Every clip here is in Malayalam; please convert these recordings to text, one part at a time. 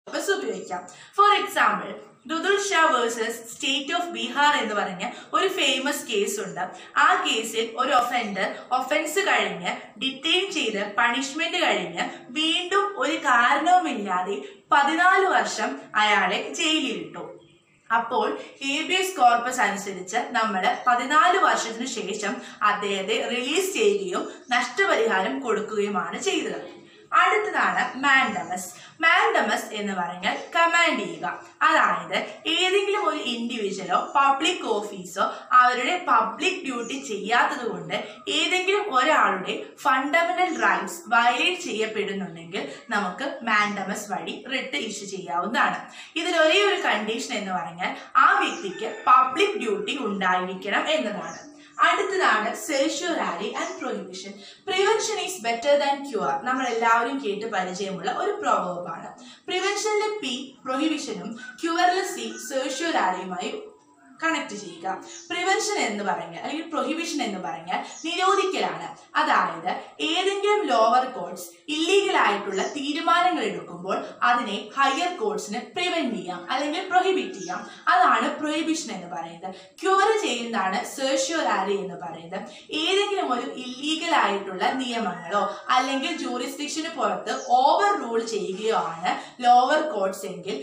പർപ്പസ് ഉപയോഗിക്കാം for example Dudul Shah versus state of Bihar എന്ന് പറഞ്ഞ ഒരു ഫേമസ് കേസ് ഉണ്ട് ആ കേസിൽ ഒരു ഒഫൻഡർ ഒഫൻസ് കഴിഞ്ഞ് ഡിറ്റെയിൻ ചെയ്ത് പണിഷ്മെന്റ് കഴിഞ്ഞ് വീണ്ടും ഒരു കാരണവുമില്ലാതെ പതിനാല് വർഷം അയാളെ ജയിലിലിട്ടു അപ്പോൾ ഹേബിയസ് കോർപ്പസ് അനുസരിച്ച് നമ്മൾ പതിനാല് വർഷത്തിനു ശേഷം അദ്ദേഹത്തെ റിലീസ് ചെയ്യുകയും നഷ്ടപരിഹാരം കൊടുക്കുകയുമാണ് ചെയ്തത് അടുത്തതാണ് മാൻഡമസ് മാൻഡമസ് എന്ന് പറഞ്ഞാൽ കമാൻഡ് ചെയ്യുക അതായത് ഏതെങ്കിലും ഒരു ഇൻഡിവിജ്വലോ പബ്ലിക് ഓഫീസോ അവരുടെ പബ്ലിക് ഡ്യൂട്ടി ചെയ്യാത്തത് കൊണ്ട് ഏതെങ്കിലും ഒരാളുടെ ഫണ്ടമെന്റൽ റൈറ്റ്സ് വയലേറ്റ് ചെയ്യപ്പെടുന്നുണ്ടെങ്കിൽ നമുക്ക് മാൻഡമസ് വഴി റിട്ട് ഇഷ്യൂ ചെയ്യാവുന്നതാണ് ഇതിൽ ഒരേ ഒരു കണ്ടീഷൻ എന്ന് പറഞ്ഞാൽ ആ വ്യക്തിക്ക് പബ്ലിക് ഡ്യൂട്ടി ഉണ്ടായിരിക്കണം എന്നതാണ് അടുത്തതാണ് certiorari and prohibition prevention is better than cure നമ്മൾ എല്ലാവരും കേട്ട് പരിചയമുള്ള ഒരു പ്രോവർബാണ് പ്രിവെൻഷനിലെ പി പ്രൊഹിബിഷനും ക്യൂറിലെ സി സെർഷ്യൂറാരിയുമായി കണക്ട് ചെയ്യുക പ്രിവെൻഷൻ എന്ന് പറഞ്ഞാൽ അല്ലെങ്കിൽ പ്രൊഹിബിഷൻ എന്ന് പറഞ്ഞാൽ നിരോധിക്കലാണ് അതായത് ഏതെങ്കിലും ലോവർ കോർട്സ് ഇല്ലീഗൽ ആയിട്ടുള്ള തീരുമാനങ്ങൾ എടുക്കുമ്പോൾ അതിനെ ഹയർ കോർട്സിന് പ്രിവെന്റ് ചെയ്യാം അല്ലെങ്കിൽ പ്രൊഹിബിറ്റ് ചെയ്യാം അതാണ് പ്രൊഹിബിഷൻ എന്ന് പറയുന്നത് ക്യൂർ ചെയ്യുന്നതാണ് സെർഷ്യൂറാരി എന്ന് പറയുന്നത് ഏതെങ്കിലും ഒരു ഇല്ലീഗൽ ആയിട്ടുള്ള നിയമങ്ങളോ അല്ലെങ്കിൽ ജൂറിസ്ഡിക്ഷന് പുറത്ത് ഓവർ റൂൾ ചെയ്യുകയോ ആണ് ലോവർ കോർട്സ് എങ്കിൽ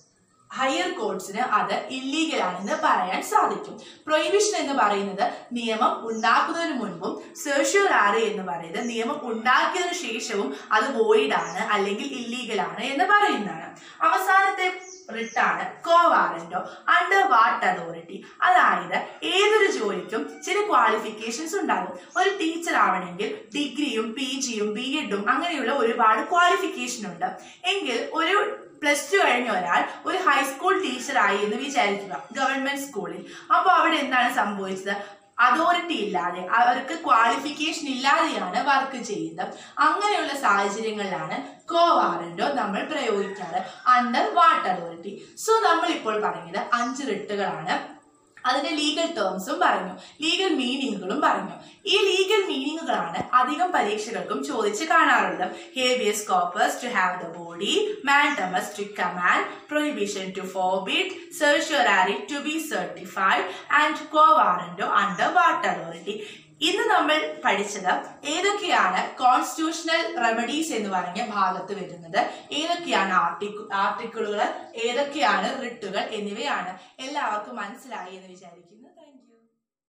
ഹയർ കോർട്സിന് അത് ഇല്ലീഗൽ ആണെന്ന് പറയാൻ സാധിക്കും പ്രൊഹിബിഷൻ എന്ന് പറയുന്നത് നിയമം ഉണ്ടാക്കുന്നതിന് മുൻപും സെർഷ്യൂറാറി എന്ന് പറയുന്നത് നിയമം ഉണ്ടാക്കിയതിനു ശേഷവും അത് വോയിഡ് ആണ് അല്ലെങ്കിൽ ഇല്ലീഗൽ ആണ് എന്ന് പറയുന്നതാണ് അവസാനത്തെ റിട്ടാണ് quo warranto under what authority അതായത് ഏതൊരു ജോലിക്കും ചില ക്വാളിഫിക്കേഷൻസ് ഉണ്ടാകും ഒരു ടീച്ചർ ആവണമെങ്കിൽ ഡിഗ്രിയും പി ജിയും ബി എഡും അങ്ങനെയുള്ള ഒരുപാട് ക്വാളിഫിക്കേഷൻ ഉണ്ട് എങ്കിൽ ഒരു പ്ലസ് ടു കഴിഞ്ഞ ഒരാൾ ഒരു ഹൈസ്കൂൾ ടീച്ചറായി എന്ന് വിചാരിക്കുക ഗവൺമെന്റ് സ്കൂളിൽ അപ്പോൾ അവിടെ എന്താണ് സംഭവിച്ചത് അതോറിറ്റി ഇല്ലാതെ അവർക്ക് ക്വാളിഫിക്കേഷൻ ഇല്ലാതെയാണ് വർക്ക് ചെയ്യുന്നത് അങ്ങനെയുള്ള സാഹചര്യങ്ങളിലാണ് കോ വാറന്റോ നമ്മൾ പ്രയോഗിക്കാറ് അണ്ടർ വാട്ട് അതോറിറ്റി സോ നമ്മൾ ഇപ്പോൾ പറഞ്ഞത് അഞ്ച് റിട്ടുകളാണ് അതിന്റെ ലീഗൽ ടേംസും പറഞ്ഞു ലീഗൽ മീനിങ്ങുകളും പറഞ്ഞു ഈ ലീഗൽ മീനിങ്ങുകളാണ് അധികം പരീക്ഷകൾക്കും ചോദിച്ച് കാണാറുള്ളത് habeas corpus to have the body mandamus to command prohibition to forbid certiorari to be certified and quo warranto under what authority ഇന്ന് നമ്മൾ പഠിച്ചത് ഏതൊക്കെയാണ് കോൺസ്റ്റിറ്റ്യൂഷണൽ റെമഡീസ് എന്ന് പറഞ്ഞ ഭാഗത്ത് വരുന്നത് ഏതൊക്കെയാണ് ആർട്ടിക്കു ആർട്ടിക്കിളുകൾ ഏതൊക്കെയാണ് റിട്ടുകൾ എന്നിവയാണ് എല്ലാവർക്കും മനസ്സിലായി എന്ന് വിചാരിക്കുന്നു